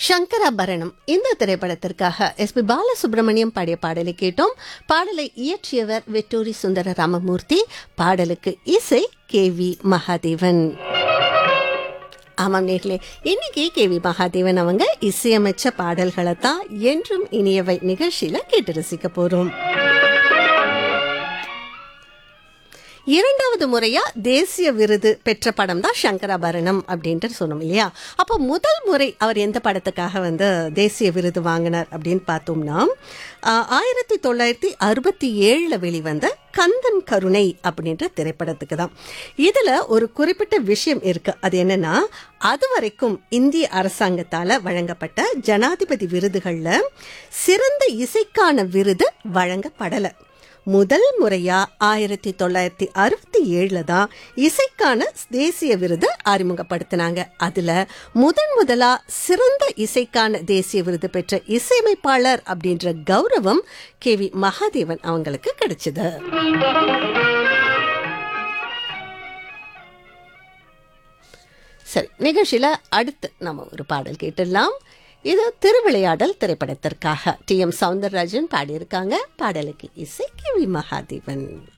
சங்கராபரணம் இந்த திரைப்படத்திற்காக S B Balasubramaniam பாடிய பாடலை கேட்டோம் பாடலை இயற்றியவர் வெட்டூரி சுந்தர ராமமூர்த்தி பாடலுக்கு இசை கே வி மகாதேவன் ஆமாம் நேர்களே இன்னைக்கு கே வி மகாதேவன் அவங்க இசையமைச்ச பாடல்களை தான் என்றும் இனியவை நிகழ்ச்சியில கேட்டு ரசிக்க போறோம் இரண்டாவது முறையா தேசிய விருது பெற்ற படம் தான் சங்கராபரணம் அப்படின்ட்டு சொன்னோம் இல்லையா அப்போ முதல் முறை அவர் எந்த படத்துக்காக வந்து தேசிய விருது வாங்கினார் அப்படின்னு பார்த்தோம்னா ஆஹ், ஆயிரத்தி தொள்ளாயிரத்தி அறுபத்தி ஏழுல வெளிவந்த கந்தன் கருணை அப்படின்ற திரைப்படத்துக்கு தான் இதுல ஒரு குறிப்பிட்ட விஷயம் இருக்கு அது என்னன்னா அது வரைக்கும் இந்திய அரசாங்கத்தால வழங்கப்பட்ட ஜனாதிபதி விருதுகள்ல சிறந்த இசைக்கான விருது வழங்கப்படல முதல் முறையா ஆயிரத்தி தொள்ளாயிரத்தி அறுபத்தி ஏழுல தான் இசைக்கான தேசிய விருது அறிமுகப்படுத்தினாங்க அதுல முதன் முதலா சிறந்த இசைக்கான தேசிய விருது பெற்ற இசையமைப்பாளர் அப்படின்ற கௌரவம் கே வி மகாதேவன் அவங்களுக்கு கிடைச்சது சரி நிகழ்ச்சியில அடுத்து நம்ம ஒரு பாடல் கேட்டுடலாம் இது திருவிளையாடல் திரைப்படத்திற்காக டி எம் சவுந்தரராஜன் பாடியிருக்காங்க பாடலுக்கு இசை கே வி மகாதேவன்